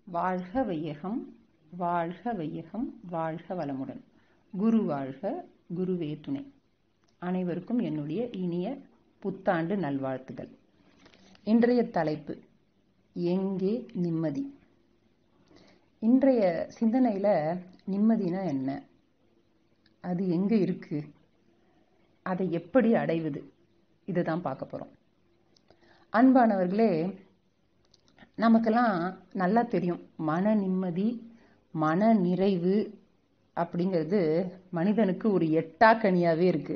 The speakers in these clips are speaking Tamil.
வாழ்க வையகம் வாழ்க வையகம் வாழ்க வளமுடன் குரு வாழ்க குருவே துணை அனைவருக்கும் என்னுடைய இனிய புத்தாண்டு நல்வாழ்த்துகள் இன்றைய தலைப்பு எங்கே நிம்மதி இன்றைய சிந்தனையில் நிம்மதினா என்ன அது எங்கே இருக்கு அதை எப்படி அடைவது இதுதான் பார்க்க போகிறோம் அன்பானவர்களே நமக்கெல்லாம் நல்லா தெரியும் மன நிம்மதி மன நிறைவு அப்படிங்கிறது மனிதனுக்கு ஒரு எட்டாக்கனியாகவே இருக்கு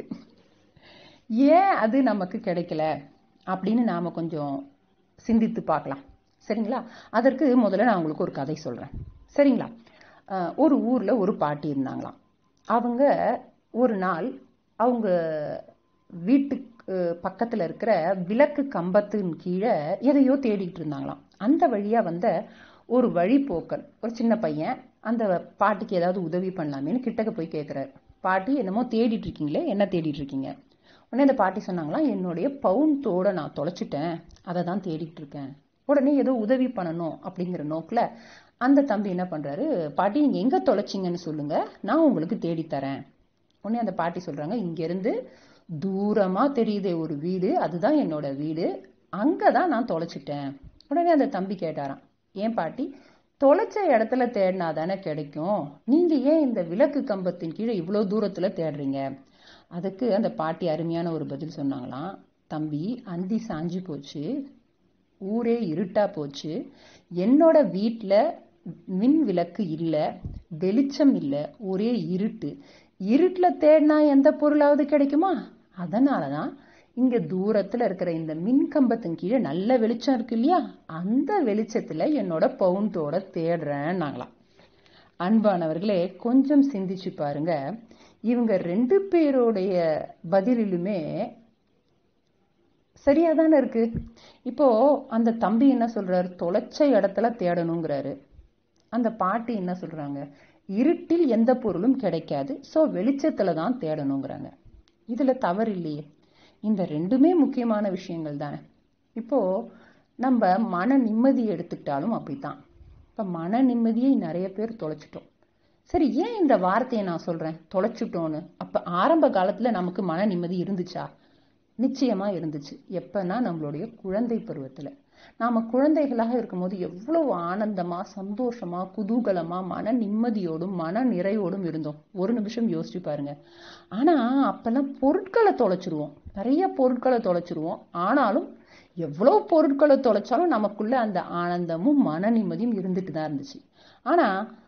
ஏன் அது நமக்கு கிடைக்கல அப்படின்னு நாம் கொஞ்சம் சிந்தித்து பார்க்கலாம் சரிங்களா அதற்கு முதல்ல நான் உங்களுக்கு ஒரு கதை சொல்கிறேன் சரிங்களா அஹ், ஒரு ஊரில் ஒரு பாட்டி இருந்தாங்களாம் அவங்க ஒரு நாள் அவங்க வீட்டுக்கு பக்கத்தில் இருக்கிற விளக்கு கம்பத்தின் கீழே எதையோ தேடிட்டு இருந்தாங்களாம் அந்த வழியாக வந்த ஒரு வழிபோக்கன் ஒரு சின்ன பையன் அந்த பாட்டிக்கு ஏதாவது உதவி பண்ணலாமேன்னு கிட்டக்க போய் கேட்குறாரு பாட்டி என்னமோ தேடிட்டு இருக்கீங்களே என்ன தேடிட்டு இருக்கீங்க உடனே அந்த பாட்டி சொன்னாங்களாம் என்னுடைய பவுன் தோட நான் தொலைச்சிட்டேன் அதை தான் தேடிட்டு இருக்கேன் உடனே ஏதோ உதவி பண்ணணும் அப்படிங்கிற நோக்கில் அந்த தம்பி என்ன பண்ணுறாரு பாட்டி நீங்கள் எங்கே தொலைச்சிங்கன்னு சொல்லுங்க நான் உங்களுக்கு தேடி தரேன் உடனே அந்த பாட்டி சொல்கிறாங்க இங்கேருந்து தூரமாக தெரியுதே ஒரு வீடு அதுதான் என்னோட வீடு அங்கே தான் நான் தொலைச்சிட்டேன் உடனே அந்த தம்பி கேட்டாராம் ஏன் பாட்டி தொலைச்ச இடத்துல தேடினா தானே கிடைக்கும் நீங்கள் ஏன் இந்த விளக்கு கம்பத்தின் கீழே இவ்வளோ தூரத்தில் தேடுறீங்க அதுக்கு அந்த பாட்டி அருமையான ஒரு பதில் சொன்னாங்களாம் தம்பி அந்தி சாஞ்சி போச்சு ஊரே இருட்டா போச்சு என்னோட வீட்டில் மின் விளக்கு இல்லை வெளிச்சம் இல்லை ஒரே இருட்டு இருட்டில் தேடினா எந்த பொருளாவது கிடைக்குமா அதனால தான் இங்கே தூரத்தில் இருக்கிற இந்த மின் கம்பத்தின் கீழே நல்ல வெளிச்சம் இருக்கு இல்லையா அந்த வெளிச்சத்தில் என்னோட பவுண்டோட தேடுறேன் நாங்களாம் அன்பானவர்களே கொஞ்சம் சிந்திச்சு பாருங்க இவங்க ரெண்டு பேருடைய பதிலிலுமே சரியா தானே இருக்கு இப்போ அந்த தம்பி என்ன சொல்றாரு தொலைச்ச இடத்துல தேடணுங்கிறாரு அந்த பாட்டி என்ன சொல்றாங்க இருட்டில் எந்த பொருளும் கிடைக்காது ஸோ வெளிச்சத்துல தான் தேடணுங்கிறாங்க இதுல தவறு இல்லையே இந்த ரெண்டுமே முக்கியமான விஷயங்கள் தானே இப்போ நம்ம மன நிம்மதி எடுத்துக்கிட்டாலும் அப்படித்தான் இப்போ மன நிம்மதியை நிறைய பேர் தொலைச்சிட்டோம் சரி ஏன் இந்த வார்த்தையை நான் சொல்றேன் தொலைச்சிட்டோன்னு அப்ப ஆரம்ப காலத்துல நமக்கு மன நிம்மதி இருந்துச்சா நிச்சயமா இருந்துச்சு எப்பன்னா நம்மளுடைய குழந்தை பருவத்துல நாம குழந்தைகளாக இருக்கும்போது எவ்வளவு ஆனந்தமா சந்தோஷமா குதூகலமா மன நிம்மதியோடும் மன நிறைவோடும் இருந்தோம் ஒரு நிமிஷம் யோசிச்சு பாருங்க ஆனா அப்பெல்லாம் பொருட்களை தொலைச்சிருவோம் நிறைய பொருட்களை தொலைச்சிருவோம் ஆனாலும் எவ்வளவு பொருட்களை தொலைச்சாலும் நமக்குள்ள அந்த ஆனந்தமும் மன நிம்மதியும் இருந்துட்டு தான் இருந்துச்சு ஆனா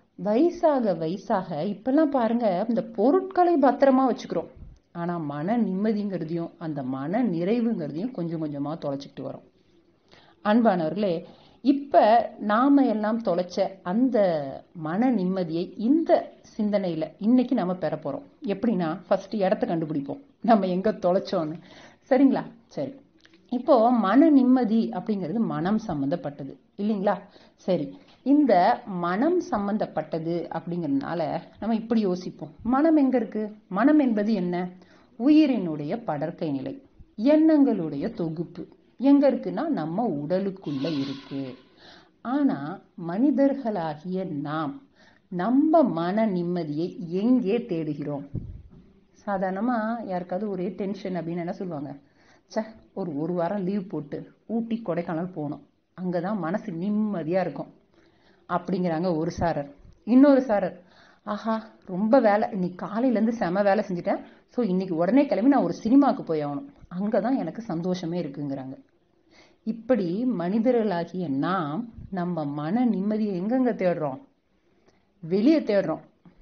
வயசாக வயசாக இப்பெல்லாம் பாருங்க இந்த பொருட்களை பத்திரமா வச்சுக்கிறோம் ஆனா மன நிம்மதிங்கிறதையும் அந்த மன நிறைவுங்கிறதையும் கொஞ்சம் கொஞ்சமா தொலைச்சிக்கிட்டு வரோம் அன்பானவர்களே இப்ப நாம எல்லாம் தொலைச்ச அந்த மன நிம்மதியை இந்த சிந்தனையில இன்னைக்கு நம்ம பெற போறோம் எப்படின்னா ஃபர்ஸ்ட் இடத்த கண்டுபிடிப்போம் நம்ம எங்க தொலைச்சோன்னு சரிங்களா சரி இப்போ மன நிம்மதி அப்படிங்கிறது மனம் சம்பந்தப்பட்டது இல்லைங்களா சரி இந்த மனம் சம்பந்தப்பட்டது அப்படிங்கிறதுனால நம்ம இப்படி யோசிப்போம் மனம் எங்க இருக்கு மனம் என்பது என்ன உயிரினுடைய படர்க்கை நிலை எண்ணங்களுடைய தொகுப்பு எங்க இருக்குன்னா நம்ம உடலுக்குள்ள இருக்கு ஆனா மனிதர்களாகிய நாம் நம்ம மன நிம்மதியை எங்கே தேடுகிறோம் சாதாரணமா யாருக்காவது ஒரே டென்ஷன் அப்படின்னு என்ன சொல்லுவாங்க ச்சே ஒரு ஒரு வாரம் லீவ் போட்டு ஊட்டி கொடைக்கானல் போகணும் அங்கதான் மனசு நிம்மதியா இருக்கும் அப்படிங்கிறாங்க ஒரு சாரர் இன்னொரு சாரர் ஆஹா ரொம்ப வேலை இன்னைக்கு காலையிலேருந்து செம வேலை செஞ்சுட்டேன் ஸோ இன்னைக்கு உடனே கிளம்பி நான் ஒரு சினிமாவுக்கு போய் ஆகணும் அங்கே தான் எனக்கு சந்தோஷமே இருக்குங்கிறாங்க இப்படி மனிதர்களாகிய நாம் நம்ம மன நிம்மதியை எங்கெங்க தேடுறோம் வெளியே தேடுறோம்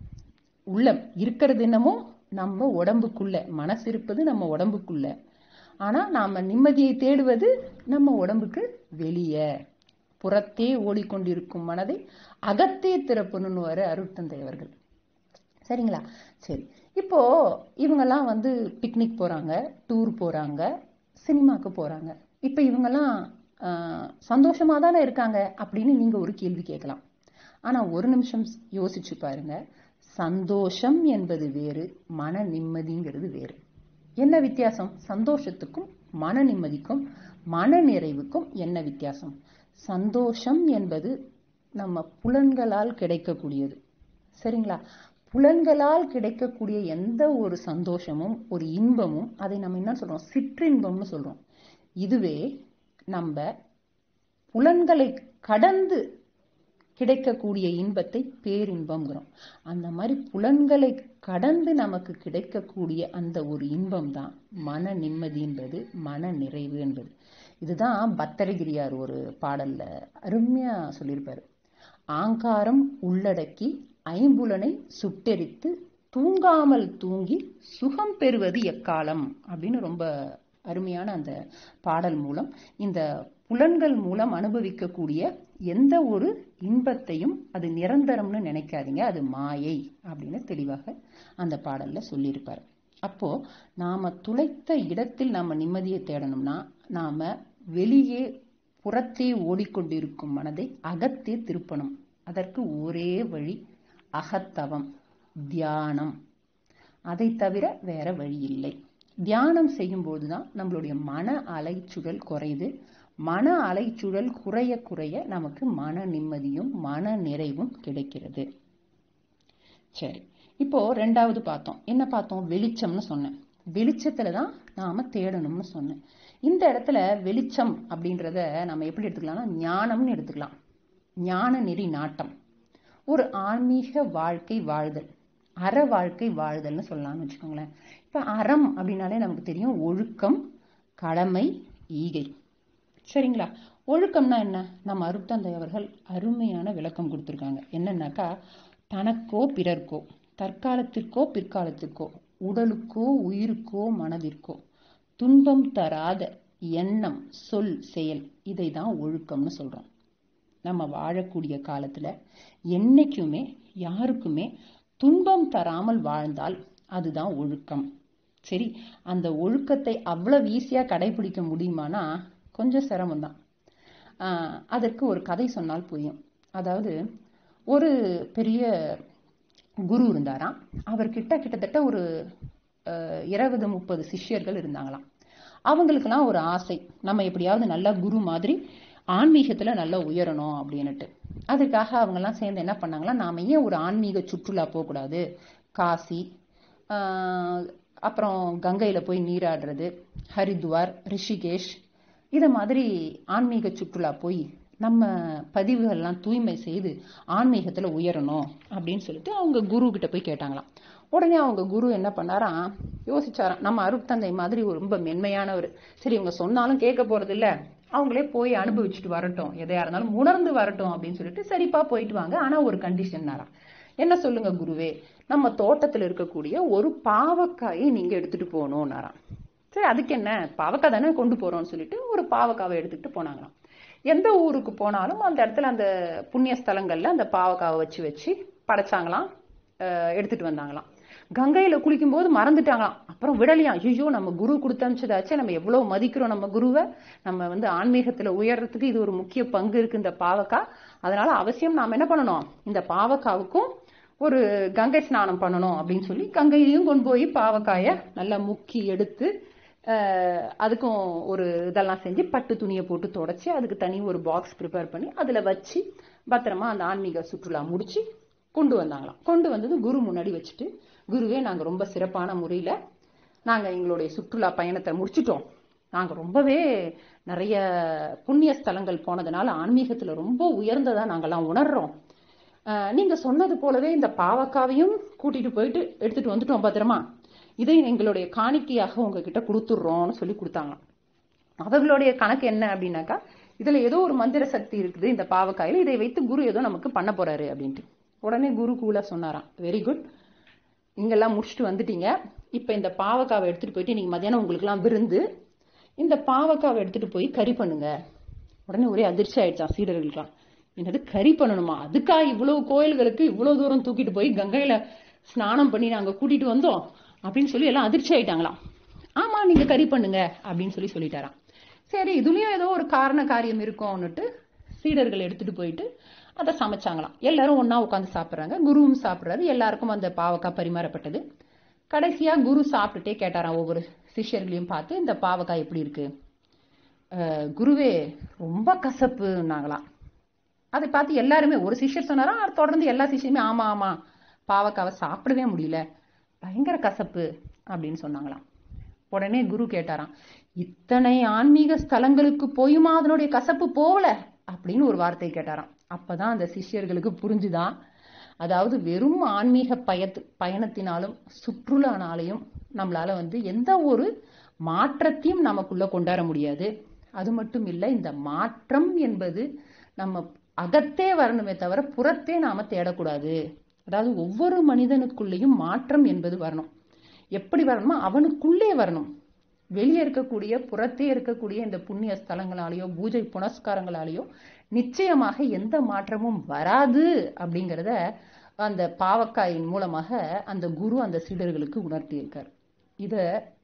உள்ள இருக்கிறது என்னமோ நம்ம உடம்புக்குள்ள மனசு இருப்பது நம்ம உடம்புக்குள்ள ஆனா நாம நிம்மதியை தேடுவது நம்ம உடம்புக்கு வெளியே புறத்தே ஓடிக்கொண்டிருக்கும் மனதை அகத்தே திறப்பணுன்னு வர அருட்தந்தை அவர்கள் சரிங்களா சரி இப்போ இவங்கெல்லாம் வந்து பிக்னிக் போறாங்க டூர் போறாங்க சினிமாக்கு போறாங்க இப்போ இவங்கெல்லாம் ஆஹ், சந்தோஷமா தானே இருக்காங்க அப்படின்னு நீங்க ஒரு கேள்வி கேட்கலாம் ஆனா ஒரு நிமிஷம் யோசிச்சு பாருங்க சந்தோஷம் என்பது வேறு மன நிம்மதிங்கிறது வேறு என்ன வித்தியாசம் சந்தோஷத்துக்கும் மன நிம்மதிக்கும் மன நிறைவுக்கும் என்ன வித்தியாசம் சந்தோஷம் என்பது நம்ம புலன்களால் கிடைக்கக்கூடியது சரிங்களா புலன்களால் கிடைக்கக்கூடிய எந்த ஒரு சந்தோஷமும் ஒரு இன்பமும் அதை நம்ம என்ன சொல்றோம் சிற்றின்பம்னு சொல்றோம் இதுவே நம்ம புலன்களை கடந்து கிடைக்கக்கூடிய இன்பத்தை பேரின்பம்ங்கிறோம் அந்த மாதிரி புலன்களை கடந்து நமக்கு கிடைக்கக்கூடிய அந்த ஒரு இன்பம் தான் மன நிம்மதி என்பது மன நிறைவு என்பது இதுதான் பத்தரகிரியார் ஒரு பாடல்ல அருமையா சொல்லியிருப்பாரு ஆங்காரம் உள்ளடக்கி ஐம்புலனை சுட்டெரித்து தூங்காமல் தூங்கி சுகம் பெறுவது எக்காலம் அப்படின்னு ரொம்ப அருமையான அந்த பாடல் மூலம் இந்த புலன்கள் மூலம் அனுபவிக்கக்கூடிய எந்த ஒரு இன்பத்தையும் அது நிரந்தரம்னு நினைக்காதீங்க அது மாயை அப்படின்னு தெளிவாக அந்த பாடல்ல சொல்லியிருப்பார் அப்போ நாம துளைத்த இடத்தில் நாம நிம்மதியை தேடணும்னா நாம வெளியே புறத்தே ஓடிக்கொண்டிருக்கும் மனதை அகத்தே திருப்பணும் அதற்கு ஒரே வழி அகத்தவம் தியானம் அதை தவிர வேற வழி இல்லை தியானம் செய்யும்போது தான் நம்மளுடைய மன அலைச்சுழல் குறையுது மன அலைச்சுழல் குறைய குறைய நமக்கு மன நிம்மதியும் மன நிறைவும் கிடைக்கிறது சரி இப்போ ரெண்டாவது பார்த்தோம் என்ன பார்த்தோம் வெளிச்சம்னு சொன்னேன் வெளிச்சத்துல தான் நாம தேடணும்னு சொன்னேன் இந்த இடத்துல வெளிச்சம் அப்படின்றத நம்ம எப்படி எடுத்துக்கலாம்னா ஞானம்னு எடுத்துக்கலாம் ஞான நெறி நாட்டம் ஒரு ஆன்மீக வாழ்க்கை வாழ்தல் அற வாழ்க்கை வாழ்தல்னு சொல்லலாம்னு வச்சுக்கோங்களேன் இப்ப அறம் அப்படின்னாலே நமக்கு தெரியும் ஒழுக்கம் கடமை ஈகை சரிங்களா ஒழுக்கம்னா என்ன நம்ம அருட்தந்தை அவர்கள் அருமையான விளக்கம் கொடுத்துருக்காங்க என்னன்னாக்கா தனக்கோ பிறர்க்கோ தற்காலத்திற்கோ பிற்காலத்திற்கோ உடலுக்கோ உயிருக்கோ மனதிற்கோ துன்பம் தராத எண்ணம் சொல் செயல் இதை தான் ஒழுக்கம்னு சொல்றோம் நம்ம வாழக்கூடிய காலத்துல என்னைக்குமே யாருக்குமே துன்பம் தராமல் வாழ்ந்தால் அதுதான் ஒழுக்கம் சரி அந்த ஒழுக்கத்தை அவ்வளவு ஈஸியா கடைபிடிக்க முடியுமானா கொஞ்சம் சிரமம்தான் ஆஹ் அதற்கு ஒரு கதை சொன்னால் புரியும் அதாவது ஒரு பெரிய குரு இருந்தாராம் அவர்கிட்ட கிட்டத்தட்ட ஒரு இருபது முப்பது சிஷ்யர்கள் இருந்தாங்களாம் அவங்களுக்கெல்லாம் ஒரு ஆசை நம்ம எப்படியாவது நல்ல குரு மாதிரி ஆன்மீகத்துல நல்லா உயரணும் அப்படின்னுட்டு அதுக்காக அவங்கெல்லாம் சேர்ந்து என்ன பண்ணாங்களா நாம ஏன் ஒரு ஆன்மீக சுற்றுலா போகக்கூடாது காசி ஆஹ் அப்புறம் கங்கையில போய் நீராடுறது ஹரித்வார் ரிஷிகேஷ் இத மாதிரி ஆன்மீக சுற்றுலா போய் நம்ம பதிவுகள்லாம் தூய்மை செய்து ஆன்மீகத்துல உயரணும் அப்படின்னு சொல்லிட்டு அவங்க குரு கிட்ட போய் கேட்டாங்களாம் உடனே அவங்க குரு என்ன பண்ணாராம் யோசிச்சாராம் நம்ம அருட்தந்தை மாதிரி ஒரு ரொம்ப மென்மையானவர் சரி இவங்க சொன்னாலும் கேட்க போறது இல்ல அவங்களே போய் அனுபவிச்சுட்டு வரட்டும் எதையா இருந்தாலும் உணர்ந்து வரட்டும் அப்படின்னு சொல்லிட்டு சரிப்பா போயிட்டு வாங்க ஆனா ஒரு கண்டிஷன்னாராம் என்ன சொல்லுங்க குருவே நம்ம தோட்டத்துல இருக்கக்கூடிய ஒரு பாவக்காயை நீங்க எடுத்துட்டு போகணும்னாராம் சரி அதுக்கு என்ன பாவக்காய் தானே கொண்டு போறோம்னு சொல்லிட்டு ஒரு பாவக்காவை எடுத்துக்கிட்டு போனாங்களாம் எந்த ஊருக்கு போனாலும் அந்த இடத்துல அந்த புண்ணிய ஸ்தலங்கள்ல அந்த பாவக்காவை வச்சு வச்சு படைச்சாங்களாம் அஹ் எடுத்துட்டு வந்தாங்களாம் கங்கையில குளிக்கும் போது மறந்துட்டாங்களாம் அப்புறம் விடலையாம் ஐயோ நம்ம குரு கொடுத்து அனுப்பிச்சதாச்சே நம்ம எவ்வளவு மதிக்கிறோம் நம்ம குருவை நம்ம வந்து ஆன்மீகத்துல உயர்றதுக்கு இது ஒரு முக்கிய பங்கு இருக்கு இந்த பாவக்காய் அதனால அவசியம் நாம என்ன பண்ணணும் இந்த பாவக்காவுக்கும் ஒரு கங்கை ஸ்நானம் பண்ணணும் அப்படின்னு சொல்லி கங்கையிலையும் கொண்டு போய் பாவக்காய நல்லா முக்கி எடுத்து அஹ் அதுக்கும் ஒரு இதெல்லாம் செஞ்சு பட்டு துணியை போட்டு தொடச்சி அதுக்கு தனி ஒரு பாக்ஸ் ப்ரிப்பேர் பண்ணி அதுல வச்சு பத்திரமா அந்த ஆன்மீக சுற்றுலா முடிச்சு கொண்டு வந்தாங்களாம் கொண்டு வந்தது குரு முன்னாடி வச்சுட்டு குருவே நாங்க ரொம்ப சிறப்பான முறையில நாங்க எங்களுடைய சுற்றுலா பயணத்தை முடிச்சிட்டோம் நாங்க ரொம்பவே நிறைய புண்ணிய ஸ்தலங்கள் போனதுனால ஆன்மீகத்துல ரொம்ப உயர்ந்ததா நாங்கெல்லாம் உணர்றோம் அஹ் நீங்க சொன்னது போலவே இந்த பாவக்காவையும் கூட்டிட்டு போயிட்டு எடுத்துட்டு வந்துட்டோம் பத்திரமா இதை எங்களுடைய காணிக்கையாக உங்ககிட்ட கொடுத்துடுறோம்னு சொல்லி கொடுத்தாங்களாம் அவர்களுடைய கணக்கு என்ன அப்படின்னாக்கா இதுல ஏதோ ஒரு மந்திர சக்தி இருக்குது இந்த பாவக்காயில இதை வைத்து குரு ஏதோ நமக்கு பண்ண போறாரு அப்படின்ட்டு உடனே குரு கூலா சொன்னாராம் வெரி குட் இங்கெல்லாம் முடிச்சுட்டு வந்துட்டீங்க இப்ப இந்த பாவக்காவை எடுத்துட்டு போயிட்டு நீங்க மத்தியானம் உங்களுக்கு எல்லாம் விருந்து இந்த பாவக்காவை எடுத்துட்டு போய் கறி பண்ணுங்க உடனே ஒரே அதிர்ச்சி ஆயிடுச்சான் சீடர்களுக்கெல்லாம் என்னது கறி பண்ணணுமா அதுக்கா இவ்வளவு கோயில்களுக்கு இவ்வளவு தூரம் தூக்கிட்டு போய் கங்கையில ஸ்நானம் பண்ணி நாங்க கூட்டிட்டு வந்தோம் அப்படின்னு சொல்லி எல்லாம் அதிர்ச்சி ஆயிட்டாங்களாம் ஆமா நீங்க கறி பண்ணுங்க அப்படின்னு சொல்லி சொல்லிட்டாராம் சரி இதுலயும் ஏதோ ஒரு காரண காரியம் இருக்கும்னுட்டு சீடர்கள் எடுத்துட்டு போயிட்டு அதை சமைச்சாங்களாம் எல்லாரும் ஒண்ணா உட்காந்து சாப்பிடுறாங்க குருவும் சாப்பிடுறாரு எல்லாருக்கும் அந்த பாவக்காய் பரிமாறப்பட்டது கடைசியா குரு சாப்பிட்டுட்டே கேட்டாராம் ஒவ்வொரு சிஷ்யர்களையும் பார்த்து இந்த பாவக்காய் எப்படி இருக்கு அஹ் குருவே ரொம்ப கசப்புன்னாங்களாம் அதை பார்த்து எல்லாருமே ஒரு சிஷ்யர் சொன்னாரா தொடர்ந்து எல்லா சிஷ்யருமே ஆமா ஆமா பாவக்காவை சாப்பிடவே முடியல பயங்கர கசப்பு அப்படின்னு சொன்னாங்களாம் உடனே குரு கேட்டாராம் இத்தனை ஆன்மீக ஸ்தலங்களுக்கு போயுமா அதனுடைய கசப்பு போகல அப்படின்னு ஒரு வார்த்தை கேட்டாராம் அப்பதான் அந்த சிஷ்யர்களுக்கு புரிஞ்சுதான் அதாவது வெறும் ஆன்மீக பயத்து பயணத்தினாலும் சுற்றுலானாலையும் நம்மளால வந்து எந்த ஒரு மாற்றத்தையும் நமக்குள்ள கொண்டாட முடியாது அது மட்டும் இல்லை இந்த மாற்றம் என்பது நம்ம அகத்தே வரணுமே தவிர புறத்தே நாம தேடக்கூடாது அதாவது ஒவ்வொரு மனிதனுக்குள்ளேயும் மாற்றம் என்பது வரணும் எப்படி வரணுமோ அவனுக்குள்ளே வரணும் வெளியே இருக்கக்கூடிய புறத்தே இருக்கக்கூடிய இந்த புண்ணிய ஸ்தலங்களாலேயோ பூஜை புனஸ்காரங்களாலேயோ நிச்சயமாக எந்த மாற்றமும் வராது அப்படிங்கிறத அந்த பாவக்காயின் மூலமாக அந்த குரு அந்த சீடர்களுக்கு உணர்த்தியிருக்கார் இத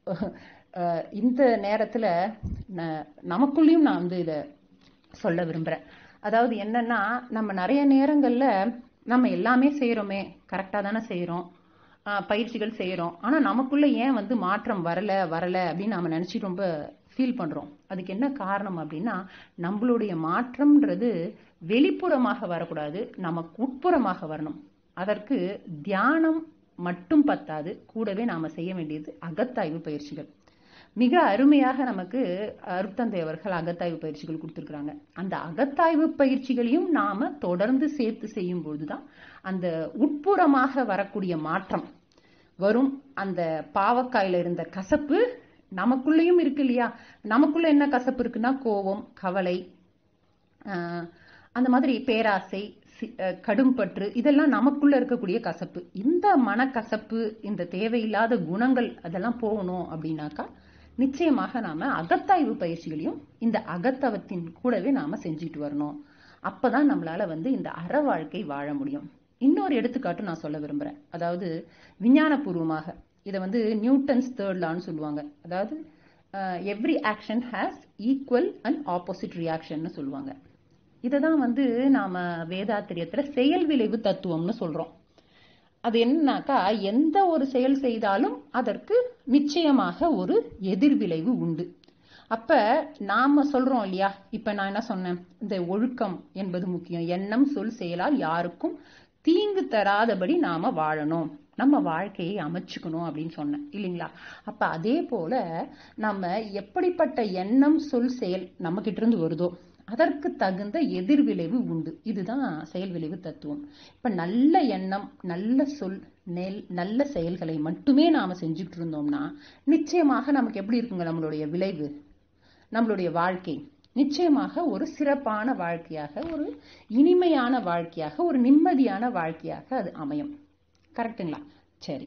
அஹ், இந்த நேரத்துல ந- நமக்குள்ளேயும் நான் வந்து இத சொல்ல விரும்புறேன் அதாவது என்னன்னா நம்ம நிறைய நேரங்கள்ல நம்ம எல்லாமே செய்யறோமே கரெக்டா தானே செய்யறோம் ஆஹ் பயிற்சிகள் செய்யறோம் ஆனா நமக்குள்ள ஏன் வந்து மாற்றம் வரல வரல அப்படின்னு நாம நினைச்சு ரொம்ப ஃபீல் பண்றோம் அதுக்கு என்ன காரணம் அப்படின்னா நம்மளுடைய மாற்றம்ன்றது வெளிப்புறமாக வரக்கூடாது நமக்கு உட்புறமாக வரணும் அதற்கு தியானம் மட்டும் பத்தாது கூடவே நாம செய்ய வேண்டியது அகத்தாய்வு பயிற்சிகள் மிக அருமையாக நமக்கு அருத்தந்தை அவர்கள் அகத்தாய்வு பயிற்சிகள் கொடுத்திருக்கிறாங்க அந்த அகத்தாய்வு பயிற்சிகளையும் நாம தொடர்ந்து சேர்த்து செய்யும் பொழுதுதான் அந்த உட்புறமாக வரக்கூடிய மாற்றம் வரும் அந்த பாவக்காயில இருந்த கசப்பு நமக்குள்ளேயும் இருக்கு இல்லையா நமக்குள்ள என்ன கசப்பு இருக்குன்னா கோபம் கவலை ஆஹ் அந்த மாதிரி பேராசை சி- அஹ் கடும்பற்று இதெல்லாம் நமக்குள்ள இருக்கக்கூடிய கசப்பு இந்த மனக்கசப்பு இந்த தேவையில்லாத குணங்கள் அதெல்லாம் போகணும் அப்படின்னாக்கா நிச்சயமாக நாம அகத்தாய்வு பயிற்சிகளையும் இந்த அகத்தவத்தின் கூடவே நாம செஞ்சுட்டு வரணும் அப்பதான் நம்மளால வந்து இந்த அற வாழ்க்கை வாழ முடியும் இன்னொரு எடுத்துக்காட்டு நான் சொல்ல விரும்புறேன் அதாவது விஞ்ஞானபூர்வமாக இதை வந்து நியூட்டன்ஸ் தேர்ட் லான்னு சொல்லுவாங்க அதாவது every action has equal and opposite ரியாக்ஷன்னு சொல்லுவாங்க இதை தான் வந்து நாம வேதாத்திரியத்துல செயல் விளைவு தத்துவம்னு சொல்றோம் அது என்னன்னாக்கா எந்த ஒரு செயல் செய்தாலும் அதற்கு நிச்சயமாக ஒரு எதிர்விளைவு உண்டு அப்ப நாம சொல்றோம் இல்லையா இப்ப நான் என்ன சொன்னேன் இந்த ஒழுக்கம் என்பது முக்கியம் எண்ணம் சொல் செயலால் யாருக்கும் தீங்கு தராதபடி நாம வாழணும் நம்ம வாழ்க்கையை அமைச்சுக்கணும் அப்படின்னு சொன்னேன் இல்லைங்களா அப்ப அதே போல நம்ம எப்படிப்பட்ட எண்ணம் சொல் செயல் நம்ம கிட்ட இருந்து வருதோ அதற்கு தகுந்த எதிர்விளைவு உண்டு இதுதான் செயல் விளைவு தத்துவம் இப்ப நல்ல எண்ணம் நல்ல சொல் நெல் நல்ல செயல்களை மட்டுமே நாம செஞ்சுட்டு இருந்தோம்னா நிச்சயமாக நமக்கு எப்படி இருக்குங்க நம்மளுடைய விளைவு நம்மளுடைய வாழ்க்கை நிச்சயமாக ஒரு சிறப்பான வாழ்க்கையாக ஒரு இனிமையான வாழ்க்கையாக ஒரு நிம்மதியான வாழ்க்கையாக அது அமையும் கரெக்ட்டுங்களா சரி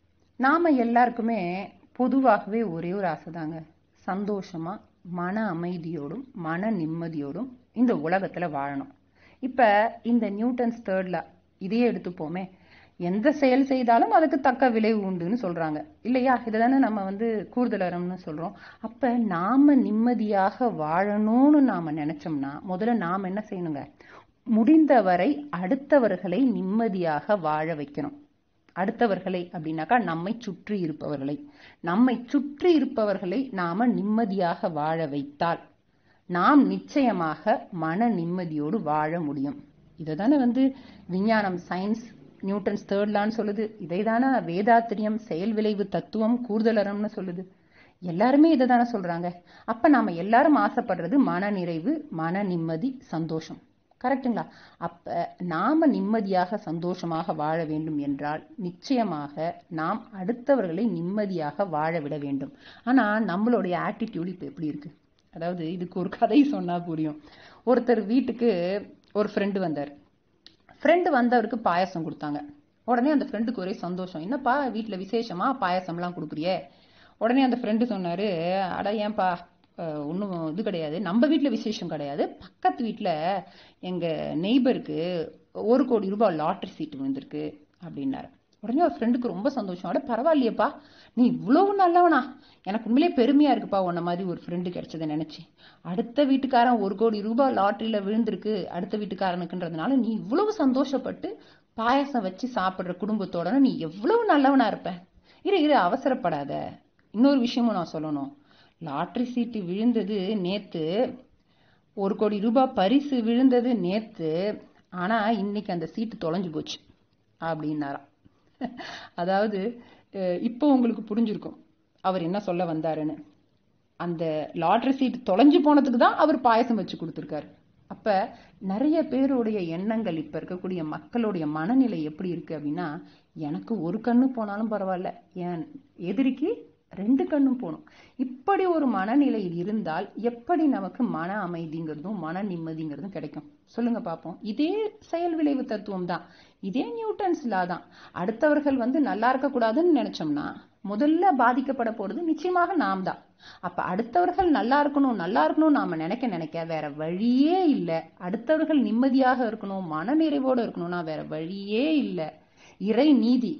நாம எல்லாருக்குமே பொதுவாகவே ஒரே ஒரு ஆசைதாங்க சந்தோஷமா மன அமைதியோடும் மன நிம்மதியோடும் இந்த உலகத்துல வாழணும் இப்ப இந்த நியூட்டன்ஸ் தேர்ட்ல இதையே எடுத்துப்போமே எந்த செயல் செய்தாலும் அதுக்கு தக்க விளைவு உண்டுன்னு சொல்றாங்க இல்லையா இதுதானே நம்ம வந்து கூடுதலறம்னு சொல்றோம் அப்ப நாம நிம்மதியாக வாழணும்னு நாம நினைச்சோம்னா முதல்ல நாம என்ன செய்யணுங்க முடிந்தவரை அடுத்தவர்களை நிம்மதியாக வாழ வைக்கணும் அடுத்தவர்களை அப்படின்னாக்கா நம்மை சுற்றி இருப்பவர்களை நம்மை சுற்றி இருப்பவர்களை நாம நிம்மதியாக வாழ வைத்தால் நாம் நிச்சயமாக மன நிம்மதியோடு வாழ முடியும் இதை தானே வந்து விஞ்ஞானம் சயின்ஸ் நியூட்டன்ஸ் தேர்ட் லான்னு சொல்லுது இதை தானே வேதாத்திரியம் செயல் விளைவு தத்துவம் கூடுதலறம்னு சொல்லுது எல்லாருமே இதை தானே சொல்றாங்க அப்ப நாம எல்லாரும் ஆசைப்படுறது மன நிறைவு மன நிம்மதி சந்தோஷம் கரெக்ட்டுங்களா அப்ப நாம நிம்மதியாக சந்தோஷமாக வாழ வேண்டும் என்றால் நிச்சயமாக நாம் அடுத்தவர்களை நிம்மதியாக வாழ விட வேண்டும் ஆனா நம்மளுடைய ஆட்டிடியூட் இப்ப எப்படி இருக்கு அதாவது இதுக்கு ஒரு கதை சொன்னா புரியும் ஒருத்தர் வீட்டுக்கு ஒரு ஃப்ரெண்டு வந்தார் ஃப்ரெண்டு வந்தவருக்கு பாயாசம் கொடுத்தாங்க உடனே அந்த ஃப்ரெண்டுக்கு ஒரே சந்தோஷம் என்னப்பா வீட்டுல விசேஷமா பாயாசம்லாம் கொடுக்குறியே உடனே அந்த ஃப்ரெண்டு சொன்னாரு அட ஏன்பா ஒன்றும் இது கிடையாது நம்ம வீட்டில் விசேஷம் கிடையாது பக்கத்து வீட்டில் எங்கள் நெய்பருக்கு ஒரு கோடி ரூபாய் லாட்டரி சீட்டு விழுந்திருக்கு அப்படின்னாரு உடனே அவர் ஃப்ரெண்டுக்கு ரொம்ப சந்தோஷம் அட பரவாயில்லையப்பா நீ இவ்வளவு நல்லவனா எனக்கு உண்மையிலேயே பெருமையா இருக்குப்பா உன்ன மாதிரி ஒரு ஃப்ரெண்டு கிடைச்சதை நினைச்சு அடுத்த வீட்டுக்காரன் ஒரு கோடி ரூபாய் லாட்டரியில விழுந்திருக்கு அடுத்த வீட்டுக்காரனுக்குன்றதுனால நீ இவ்வளவு சந்தோஷப்பட்டு பாயாசம் வச்சு சாப்பிடுற குடும்பத்தோட நீ எவ்வளவு நல்லவனா இருப்ப இரு இரு அவசரப்படாத இன்னொரு விஷயமும் நான் சொல்லணும் லாட்டரி சீட்டு விழுந்தது நேத்து ஒரு கோடி ரூபாய் பரிசு விழுந்தது நேத்து ஆனா இன்னைக்கு அந்த சீட்டு தொலைஞ்சு போச்சு அப்படின்னாராம் அதாவது அஹ், இப்போ உங்களுக்கு புரிஞ்சிருக்கும் அவர் என்ன சொல்ல வந்தாருன்னு அந்த லாட்டரி சீட் தொலைஞ்சு போனதுக்கு தான் அவர் பாயசம் வச்சு கொடுத்துருக்காரு அப்ப நிறைய பேருடைய எண்ணங்கள் இப்ப இருக்கக்கூடிய மக்களுடைய மனநிலை எப்படி இருக்கு அப்படின்னா எனக்கு ஒரு கண்ணு போனாலும் பரவாயில்ல என் எதிரிக்கு ரெண்டு கண்ணும் போகணும் இப்படி ஒரு மனநிலை இருந்தால் எப்படி நமக்கு மன அமைதிங்கிறதும் மன நிம்மதிங்கிறதும் கிடைக்கும் சொல்லுங்க பார்ப்போம் இதே செயல் விளைவு தத்துவம் தான் இதே நியூட்டன்ஸ் லா தான் அடுத்தவர்கள் வந்து நல்லா இருக்கக்கூடாதுன்னு நினைச்சோம்னா முதல்ல பாதிக்கப்பட போறது நிச்சயமாக நாம் தான் அப்ப அடுத்தவர்கள் நல்லா இருக்கணும் நல்லா இருக்கணும் நாம நினைக்க நினைக்க வேற வழியே இல்லை அடுத்தவர்கள் நிம்மதியாக இருக்கணும் மனநிறைவோடு இருக்கணும்னா வேற வழியே இல்லை இறை நீதி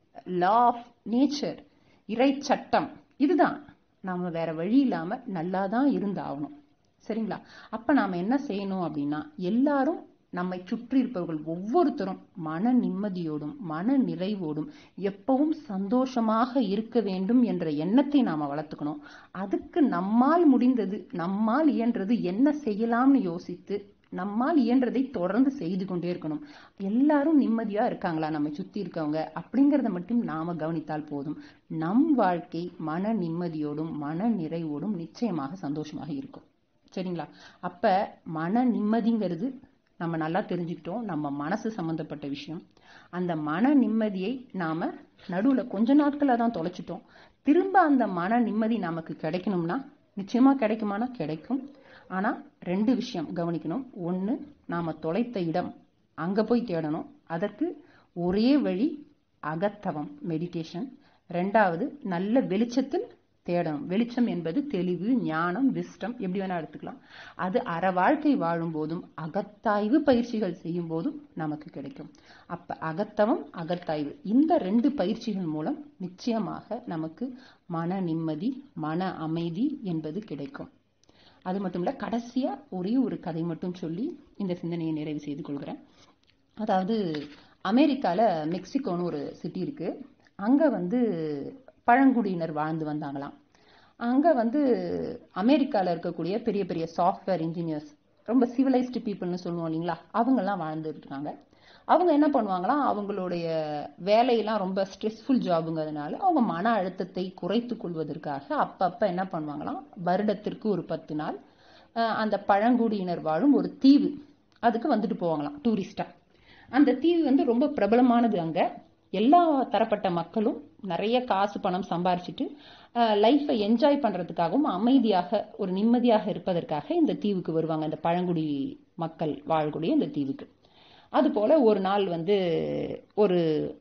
லா ஆஃப் நேச்சர் இறை சட்டம் இதுதான் நாம வேற வழி இல்லாம நல்லா தான் இருந்தாகணும் சரிங்களா அப்ப நாம என்ன செய்யணும் அப்படின்னா எல்லாரும் நம்மை சுற்றி இருப்பவர்கள் ஒவ்வொருத்தரும் மன நிம்மதியோடும் மன நிறைவோடும் எப்பவும் சந்தோஷமாக இருக்க வேண்டும் என்ற எண்ணத்தை நாம வளர்த்துக்கணும் அதுக்கு நம்மால் முடிந்தது நம்மால் இயன்றது என்ன செய்யலாம்னு யோசித்து நம்மால் இயன்றதை தொடர்ந்து செய்து கொண்டே இருக்கணும் எல்லாரும் நிம்மதியா இருக்காங்களா நம்ம சுத்தி இருக்கவங்க அப்படிங்கறத மட்டும் நாம கவனித்தால் போதும் நம் வாழ்க்கை மன நிம்மதியோடும் மன நிறைவோடும் நிச்சயமாக சந்தோஷமாக இருக்கும் சரிங்களா அப்ப மன நிம்மதிங்கிறது நம்ம நல்லா தெரிஞ்சுக்கிட்டோம் நம்ம மனசு சம்பந்தப்பட்ட விஷயம் அந்த மன நிம்மதியை நாம நடுவுல கொஞ்ச நாட்களா தான் தொலைச்சிட்டோம் திரும்ப அந்த மன நிம்மதி நமக்கு கிடைக்கணும்னா நிச்சயமா கிடைக்குமானா கிடைக்கும் ஆனா ரெண்டு விஷயம் கவனிக்கணும் ஒண்ணு நாம தொலைத்த இடம் அங்க போய் தேடணும் அதற்கு ஒரே வழி அகத்தவம் மெடிடேஷன் ரெண்டாவது நல்ல வெளிச்சத்தில் தேடணும் வெளிச்சம் என்பது தெளிவு ஞானம் விஸ்டம் எப்படி வேணா எடுத்துக்கலாம் அது அற வாழ்க்கை வாழும் போதும் அகத்தாய்வு பயிற்சிகள் செய்யும் போதும் நமக்கு கிடைக்கும் அப்ப அகத்தவம் அகத்தாய்வு இந்த ரெண்டு பயிற்சிகள் மூலம் நிச்சயமாக நமக்கு மன நிம்மதி மன அமைதி என்பது கிடைக்கும் அது மட்டும் இல்ல கடைசியா ஒரே ஒரு கதை மட்டும் சொல்லி இந்த சிந்தனையை நிறைவு செய்து கொள்கிறேன் அதாவது அமெரிக்கால மெக்சிகோன்னு ஒரு சிட்டி இருக்கு அங்க வந்து பழங்குடியினர் வாழ்ந்து வந்தாங்களாம் அங்க வந்து அமெரிக்கால இருக்கக்கூடிய பெரிய பெரிய சாஃப்ட்வேர் இன்ஜினியர்ஸ் ரொம்ப சிவிலைஸ்டு பீப்புள்னு சொல்லுவோம் இல்லைங்களா அவங்கெல்லாம் வாழ்ந்துட்டு இருக்காங்க அவங்க என்ன பண்ணுவாங்களாம் அவங்களுடைய வேலையெல்லாம் ரொம்ப ஸ்ட்ரெஸ்ஃபுல் ஜாபுங்கிறதுனால அவங்க மன அழுத்தத்தை குறைத்து கொள்வதற்காக அப்பப்ப என்ன பண்ணுவாங்களாம் வருடத்திற்கு ஒரு பத்து நாள் அஹ், அந்த பழங்குடியினர் வாழும் ஒரு தீவு அதுக்கு வந்துட்டு போவாங்களாம் டூரிஸ்டா அந்த தீவு வந்து ரொம்ப பிரபலமானது அங்க எல்லா தரப்பட்ட மக்களும் நிறைய காசு பணம் சம்பாரிச்சிட்டு லைஃப்பை என்ஜாய் பண்றதுக்காகவும் அமைதியாக ஒரு நிம்மதியாக இருப்பதற்காக இந்த தீவுக்கு வருவாங்க இந்த பழங்குடி மக்கள் வாழக்கூடிய இந்த தீவுக்கு அது போல ஒரு நாள் வந்து ஒரு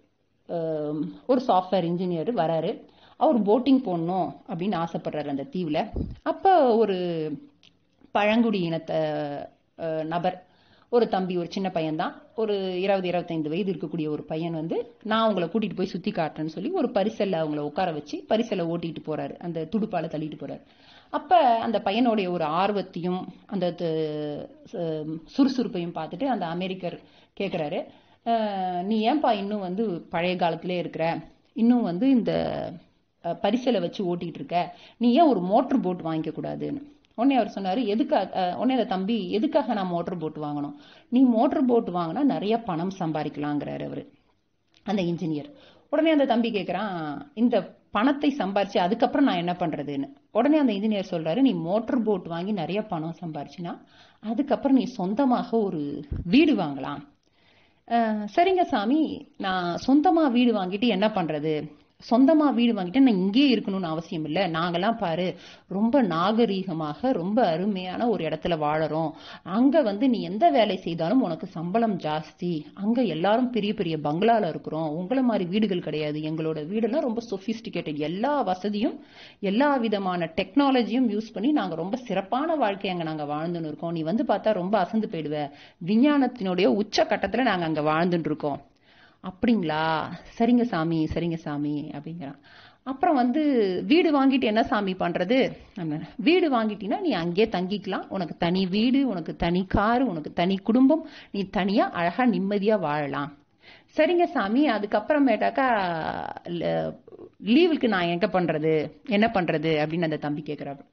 ஆம், ஒரு சாஃப்ட்வேர் இன்ஜினியர் வராரு அவர் போட்டிங் போடணும் அப்படின்னு ஆசைப்படுறாரு அந்த தீவுல அப்ப ஒரு பழங்குடி இனத்த அஹ், நபர் ஒரு தம்பி ஒரு சின்ன பையன்தான் ஒரு இருபது இருபத்தைந்து வயது இருக்கக்கூடிய ஒரு பையன் வந்து நான் உங்களை கூட்டிட்டு போய் சுத்தி காட்டுறேன்னு சொல்லி ஒரு பரிசல்ல அவங்கள உட்கார வச்சு பரிசல்ல ஓட்டிட்டு போறாரு அந்த துடுப்பால தள்ளிட்டு போறாரு அப்ப அந்த பையனுடைய ஒரு ஆர்வத்தையும் அந்த த- ச- சுறுசுறுப்பையும் பார்த்துட்டு அந்த அமெரிக்கர் கேக்குறாரு "அஹ், நீ ஏன்பா இன்னும் வந்து பழைய காலத்திலே இருக்கிற இன்னும் வந்து இந்த அஹ், பரிசலை வச்சு ஓட்டிட்டு இருக்க நீ ஏன் ஒரு மோட்டர் போட் வாங்கிக்க கூடாதுன்னு உடனே அவர் சொன்னாரு எதுக்காக அஹ், உடனே அந்த தம்பி எதுக்காக நான் மோட்டர் போட் வாங்கணும் நீ மோட்டர் போட் வாங்கினா நிறைய பணம் சம்பாதிக்கலாங்கிறாரு அவரு அந்த இன்ஜினியர் உடனே அந்த தம்பி கேக்குறான் இந்த பணத்தை சம்பாரிச்சு அதுக்கப்புறம் நான் என்ன பண்றதுன்னு உடனே அந்த இன்ஜினியர் சொல்றாரு நீ மோட்டர் போட் வாங்கி நிறைய பணம் சம்பாரிச்சினா அதுக்கப்புறம் நீ சொந்தமாக ஒரு வீடு வாங்கலாம் அஹ், சரிங்க சாமி நான் சொந்தமா வீடு வாங்கிட்டு என்ன பண்றது சொந்தமா வீடு வாங்கிட்டு நான் இங்கேயே இருக்கணும்னு அவசியம் இல்லை நாங்கெல்லாம் பாரு ரொம்ப நாகரீகமாக ரொம்ப அருமையான ஒரு இடத்துல வாழறோம் அங்க வந்து நீ எந்த வேலை செய்தாலும் உனக்கு சம்பளம் ஜாஸ்தி அங்க எல்லாரும் பெரிய பெரிய பங்களால இருக்கிறோம் உங்களை மாதிரி வீடுகள் கிடையாது எங்களோட வீடெல்லாம் ரொம்ப சொபிஸ்டிகேட்டட் எல்லா வசதியும் எல்லா விதமான டெக்னாலஜியும் யூஸ் பண்ணி நாங்க ரொம்ப சிறப்பான வாழ்க்கை அங்க நாங்க வாழ்ந்துன்னு இருக்கோம் நீ வந்து பார்த்தா ரொம்ப அசந்து போயிடுவ விஞ்ஞானத்தினுடைய உச்ச கட்டத்துல நாங்க அங்க வாழ்ந்துட்டு இருக்கோம் அப்படிங்களா சரிங்க சாமி சரிங்க சாமி அப்படிங்கிறான் அப்புறம் வந்து வீடு வாங்கிட்டு என்ன சாமி பண்றது அப்படின்னா, வீடு வாங்கிட்டீங்கன்னா நீ அங்கேயே தங்கிக்கலாம் உனக்கு தனி வீடு உனக்கு தனி காரு உனக்கு தனி குடும்பம் நீ தனியா அழகா நிம்மதியா வாழலாம் சரிங்க சாமி அதுக்கப்புறமேட்டாக்கா லீவுக்கு நான் எங்க பண்றது என்ன பண்றது அப்படின்னு அந்த தம்பி கேக்குறாரு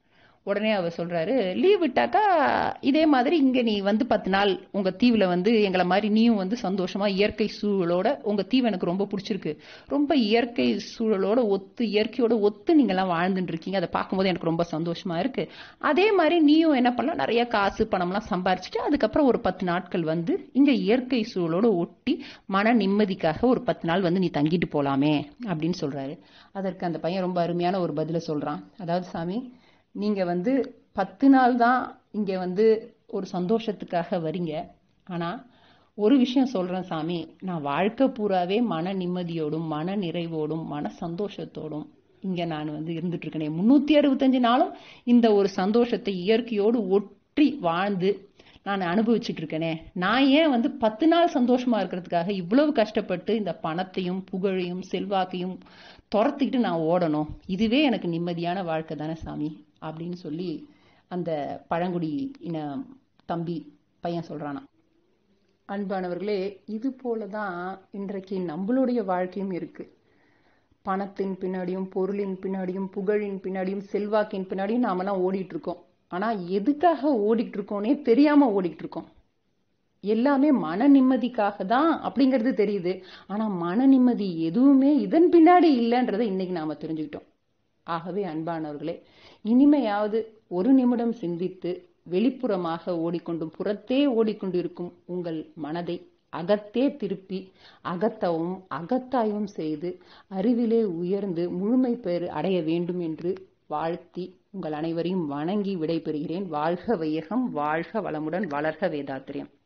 உடனே அவர் சொல்றாரு லீவ் விட்டாக்கா இதே மாதிரி இங்க நீ வந்து பத்து நாள் உங்க தீவுல வந்து எங்களை மாதிரி நீயும் வந்து சந்தோஷமா இயற்கை சூழலோட உங்க தீவு எனக்கு ரொம்ப பிடிச்சிருக்கு ரொம்ப இயற்கை சூழலோட ஒத்து இயற்கையோட ஒத்து நீங்க எல்லாம் வாழ்ந்துட்டு இருக்கீங்க அதை பார்க்கும்போது எனக்கு ரொம்ப சந்தோஷமா இருக்கு அதே மாதிரி நீயும் என்ன பண்ணலாம் நிறைய காசு பணம்லாம் சம்பாரிச்சுட்டு அதுக்கப்புறம் ஒரு பத்து நாட்கள் வந்து இங்க இயற்கை சூழலோட ஒட்டி மன நிம்மதிக்காக ஒரு பத்து நாள் வந்து நீ தங்கிட்டு போலாமே அப்படின்னு சொல்றாரு அதற்கு அந்த பையன் ரொம்ப அருமையான ஒரு பதில சொல்றான் அதாவது சாமி நீங்க வந்து பத்து நாள் தான் இங்க வந்து ஒரு சந்தோஷத்துக்காக வரீங்க ஆனா ஒரு விஷயம் சொல்றேன் சாமி நான் வாழ்க்கை பூராவே மன நிம்மதியோடும் மன நிறைவோடும் மன சந்தோஷத்தோடும் இங்க நான் வந்து இருந்துட்டு இருக்கேனே முன்னூத்தி அறுபத்தஞ்சு நாளும் இந்த ஒரு சந்தோஷத்தை இயற்கையோடு ஒற்றி வாழ்ந்து நான் அனுபவிச்சுட்டு இருக்கேனே நான் ஏன் வந்து பத்து நாள் சந்தோஷமா இருக்கிறதுக்காக இவ்வளவு கஷ்டப்பட்டு இந்த பணத்தையும் புகழையும் செல்வாக்கையும் துரத்திக்கிட்டு நான் ஓடணும் இதுவே எனக்கு நிம்மதியான வாழ்க்கை தானே சாமி அப்படின்னு சொல்லி அந்த பழங்குடி இன தம்பி பையன் சொல்றானா அன்பானவர்களே இது போலதான் இன்றைக்கு நம்மளுடைய வாழ்க்கையும் இருக்கு பணத்தின் பின்னாடியும் பொருளின் பின்னாடியும் புகழின் பின்னாடியும் செல்வாக்கின் பின்னாடியும் நாமெல்லாம் ஓடிட்டு இருக்கோம் ஆனா எதுக்காக ஓடிட்டு இருக்கோன்னே தெரியாம ஓடிட்டு இருக்கோம் எல்லாமே மன நிம்மதிக்காக தான் அப்படிங்கிறது தெரியுது ஆனா மன நிம்மதி எதுவுமே இதன் பின்னாடி இல்லைன்றதை இன்னைக்கு நாம தெரிஞ்சுக்கிட்டோம் ஆகவே அன்பானவர்களே இனிமையாவது ஒரு நிமிடம் சிந்தித்து வெளிப்புறமாக ஓடிக்கொண்டும் புறத்தே ஓடிக்கொண்டிருக்கும் உங்கள் மனதை அகத்தே திருப்பி அகத்தவும் அகத்தாயும் செய்து அறிவிலே உயர்ந்து முழுமை பெறு அடைய வேண்டும் என்று வாழ்த்தி உங்கள் அனைவரையும் வணங்கி விடைபெறுகிறேன் வாழ்க வையகம் வாழ்க வளமுடன் வளர்க வேதாத்திரியம்